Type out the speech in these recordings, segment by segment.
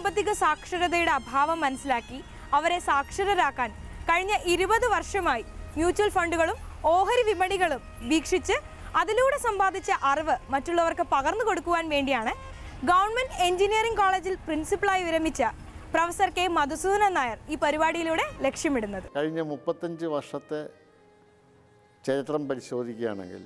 സാമ്പത്തിക സാക്ഷരതയുടെ അഭാവം മനസ്സിലാക്കി അവരെ സാക്ഷരരാക്കാൻ കഴിഞ്ഞ ഇരുപത് വർഷമായി മ്യൂച്വൽ ഫണ്ടുകളും ഓഹരി വിപണികളും വീക്ഷിച്ച് അതിലൂടെ സമ്പാദിച്ച അറിവ് മറ്റുള്ളവർക്ക് പകർന്നു കൊടുക്കുവാൻ വേണ്ടിയാണ് ഗവൺമെന്റ് എഞ്ചിനീയറിംഗ് കോളേജിൽ പ്രിൻസിപ്പളായി വിരമിച്ച പ്രൊഫസർ കെ മധുസൂദനൻ നായർ ഈ പരിപാടിയിലൂടെ ലക്ഷ്യമിടുന്നത് കഴിഞ്ഞ മുപ്പത്തഞ്ച് വർഷത്തെ ചരിത്രം പരിശോധിക്കുകയാണെങ്കിൽ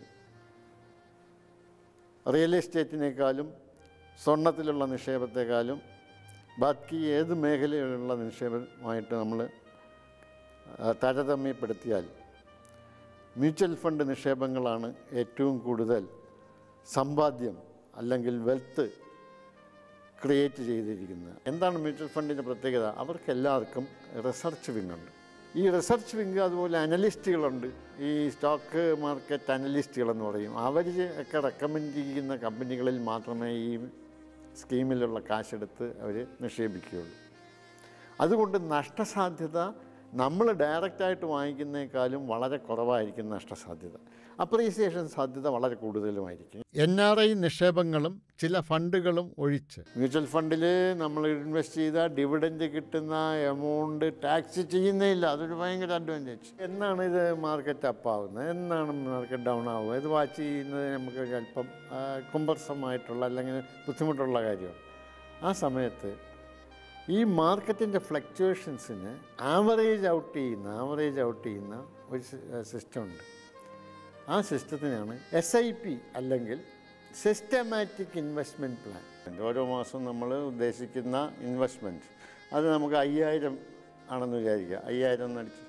റിയൽ എസ്റ്റേറ്റിനേക്കാളും സ്വർണത്തിലുള്ള നിക്ഷേപത്തെക്കാളും ബാക്കി ഏത് മേഖലയിലുള്ള നിക്ഷേപമായിട്ട് നമ്മൾ താരതമ്യപ്പെടുത്തിയാൽ മ്യൂച്വൽ ഫണ്ട് നിക്ഷേപങ്ങളാണ് ഏറ്റവും കൂടുതൽ സമ്പാദ്യം അല്ലെങ്കിൽ വെൽത്ത് ക്രിയേറ്റ് ചെയ്തിരിക്കുന്നത് എന്താണ് മ്യൂച്വൽ ഫണ്ടിൻ്റെ പ്രത്യേകത അവർക്ക് എല്ലാവർക്കും റിസർച്ച് വിങ് ഉണ്ട് ഈ റിസർച്ച് വിങ് അതുപോലെ അനലിസ്റ്റുകളുണ്ട് ഈ സ്റ്റോക്ക് മാർക്കറ്റ് അനലിസ്റ്റുകളെന്ന് പറയും അവർ ഒക്കെ റെക്കമെൻഡ് ചെയ്യുന്ന കമ്പനികളിൽ മാത്രമേ ഈ സ്കീമിലുള്ള കാശെടുത്ത് അവർ നിക്ഷേപിക്കുകയുള്ളൂ അതുകൊണ്ട് നഷ്ടസാധ്യത നമ്മൾ ഡയറക്റ്റായിട്ട് വാങ്ങിക്കുന്നേക്കാളും വളരെ കുറവായിരിക്കും നഷ്ടസാധ്യത അപ്രീസിയേഷൻ സാധ്യത വളരെ കൂടുതലുമായിരിക്കും എൻ ആർ ഐ നിക്ഷേപങ്ങളും ചില ഫണ്ടുകളും ഒഴിച്ച് മ്യൂച്വൽ ഫണ്ടിൽ നമ്മൾ ഇൻവെസ്റ്റ് ചെയ്ത ഡിവിഡൻഡ് കിട്ടുന്ന എമൗണ്ട് ടാക്സ് ചെയ്യുന്നേയില്ല അതൊരു ഭയങ്കര അഡ്വാൻറ്റേജ് എന്നാണ് ഇത് മാർക്കറ്റ് അപ്പ് ആവുന്നത് എന്നാണ് മാർക്കറ്റ് ഡൗൺ ആവുക ഇത് വാച്ച് ചെയ്യുന്നത് നമുക്ക് അല്പം കുമ്പർസമായിട്ടുള്ള അല്ലെങ്കിൽ ബുദ്ധിമുട്ടുള്ള കാര്യമാണ് ആ സമയത്ത് ഈ മാർക്കറ്റിൻ്റെ ഫ്ലക്ച്വേഷൻസിന് ആവറേജ് ഔട്ട് ചെയ്യുന്ന ആവറേജ് ഔട്ട് ചെയ്യുന്ന ഒരു സിസ്റ്റം ഉണ്ട് ആ സിസ്റ്റത്തിനാണ് എസ് ഐ പി അല്ലെങ്കിൽ സിസ്റ്റമാറ്റിക് ഇൻവെസ്റ്റ്മെൻറ്റ് പ്ലാൻ ഓരോ മാസം നമ്മൾ ഉദ്ദേശിക്കുന്ന ഇൻവെസ്റ്റ്മെൻറ്റ് അത് നമുക്ക് അയ്യായിരം ആണെന്ന് വിചാരിക്കുക അയ്യായിരം എന്നടിച്ച്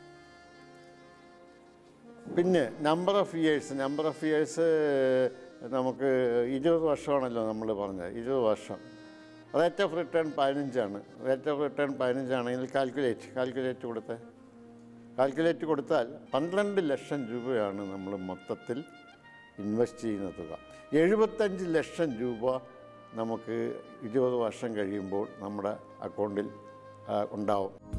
പിന്നെ number of years number of years നമുക്ക് ഇരുപത് വർഷമാണല്ലോ നമ്മൾ പറഞ്ഞത് ഇരുപത് വർഷം റേറ്റ് ഓഫ് റിട്ടേൺ പതിനഞ്ചാണ് റേറ്റ് ഓഫ് റിട്ടേൺ പതിനഞ്ചാണെങ്കിൽ കാൽക്കുലേറ്റ് കാൽക്കുലേറ്റ് കൊടുത്തേ കാൽക്കുലേറ്റ് കൊടുത്താൽ പന്ത്രണ്ട് ലക്ഷം രൂപയാണ് നമ്മൾ മൊത്തത്തിൽ ഇൻവെസ്റ്റ് ചെയ്യുന്ന തുക എഴുപത്തഞ്ച് ലക്ഷം രൂപ നമുക്ക് ഇരുപത് വർഷം കഴിയുമ്പോൾ നമ്മുടെ അക്കൗണ്ടിൽ ആ, ഉണ്ടാവും